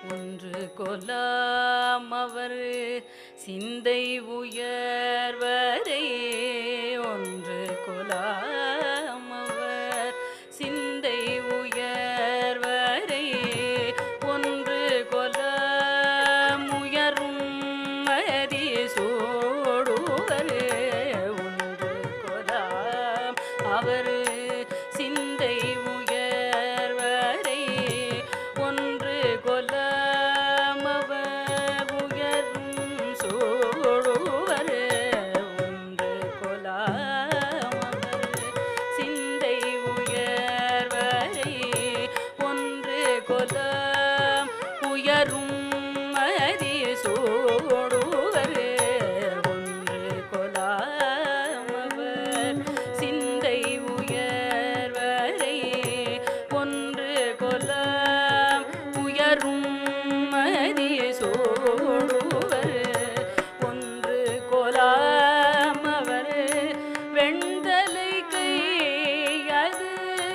ஒன்று கொலாம் அவர் சிந்தை உயர்வரே ஒன்று கொலாம் அவர் சிந்தை உயர்வரே ஒன்று கொலாம் உயரும் மதி சோடுவரே ஒன்று கொலாம் அவர் சிந்தை உயர்வரே ஒன்று கொலாம் அவர் உயரும் சோடுவரே ஒன்று கொலாம் அவர் சிந்தை உயர்வரே ஒன்று கொலாம் உயரும் மதி சோடுவரே ஒன்று கொலாம் அவர் சிந்தை உயர்வரே ஒன்று கொலாம் உயரும் மதி சோடுவரே ஒன்று கொலாம் அவர் வெண்தலை கையது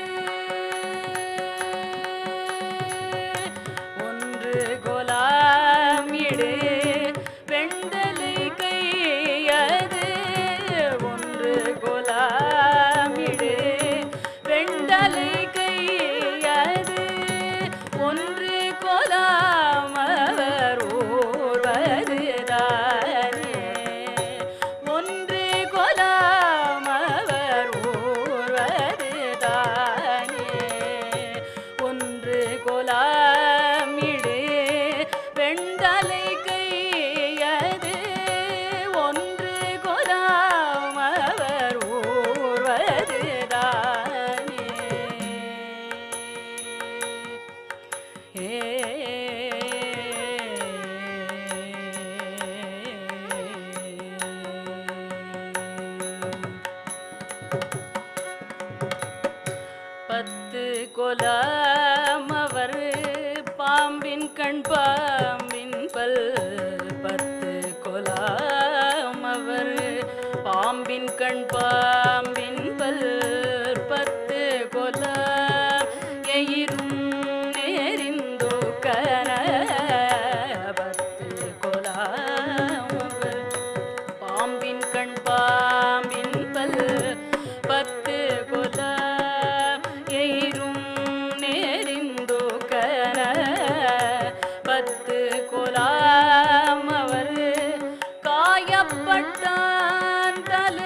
ஒன்று கொலாம் இடு வெண்தலை கையது ஒன்று கொலாம் இடு வெண்தலை கையது ஒன்று கொலாம் அவர் ஓர்வதுதானே ஒன்று கொலாம் அவர் ஓர்வதுதானே ஒன்று கொலாம் இடு வெண்தலை கையது ஒன்று கொலாம் அவர் ஓர்வதுதானே பத்து கொலாம் அவர் பாம்பின் கண் பாம்பின் பல் பத்து கொலாம் அவர் பாம்பின் கண் பாம்பின் பல் பத்து கொலாம் எயிரும் நேரிந்தோ கன பத்து கொலாம் அவர் பாம்பின் கண் பாம்பின் பல் பத்து கொல எயிரும் நேரிந்தோ கன பத்து கொலாம் அவர் காயப்பட்டான் தலை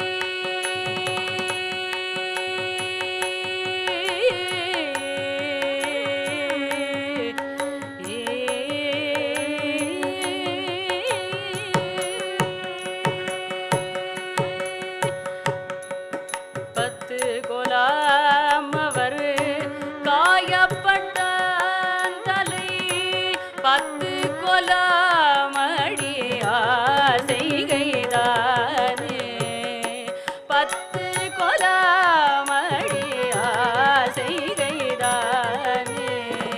பத்து கொலாம் அவர் காயப்பட்டான் தலை பத்து கொலாம் அடியா செய்கைதானே பத்து கொலாம் அடியா செய்கைதானே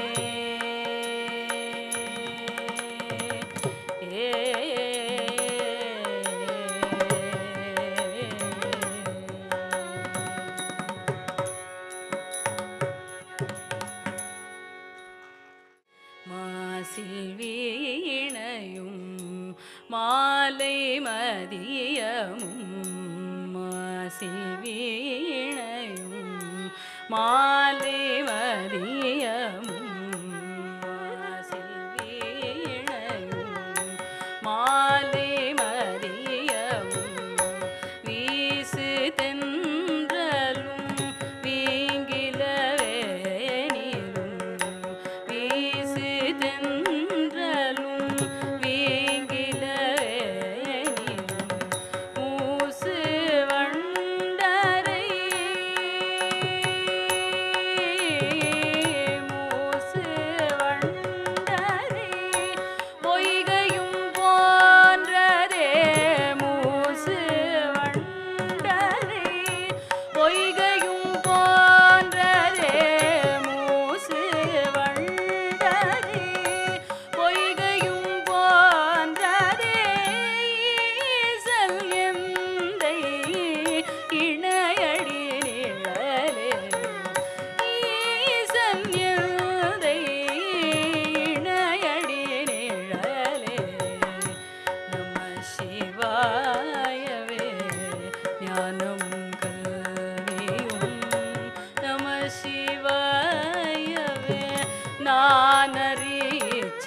மாசில் வீணையும் மாலை மதியமும் மாசில் வீணையும் மாலை மதியமும் மாசில் வீணையும் மாலை மதியமும் வீசு தென்றலும் வீங்கிலவே நீரும் வீசு தென்றலும் வீங்கிலவே நீரும் ஊசு வண்டரை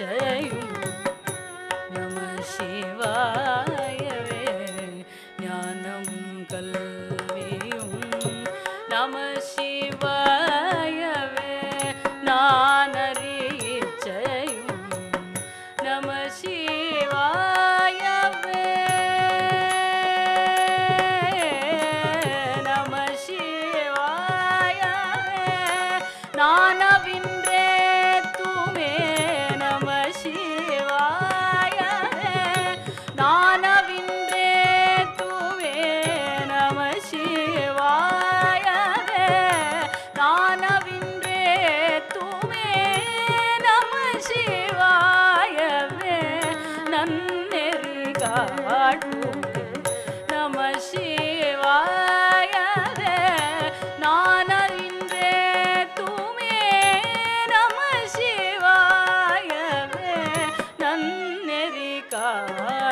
இச்சையும் நம சிவாயவே ஞானம் கல்வியும் நம சிவாயவே நானறிச்சையும் நம சிவாயவே நம சிவாயவே நானவின்றே தூமே நம சிவாயவே நானவின்றே தூமே நம சிவாயவே நானவின்றே தூமே நம சிவாயவே நன்னெறி காட்டுமே நம சிவாயவே நானறின்றே தூமே நம சிவாயவே நன்னெறி காட்டுமே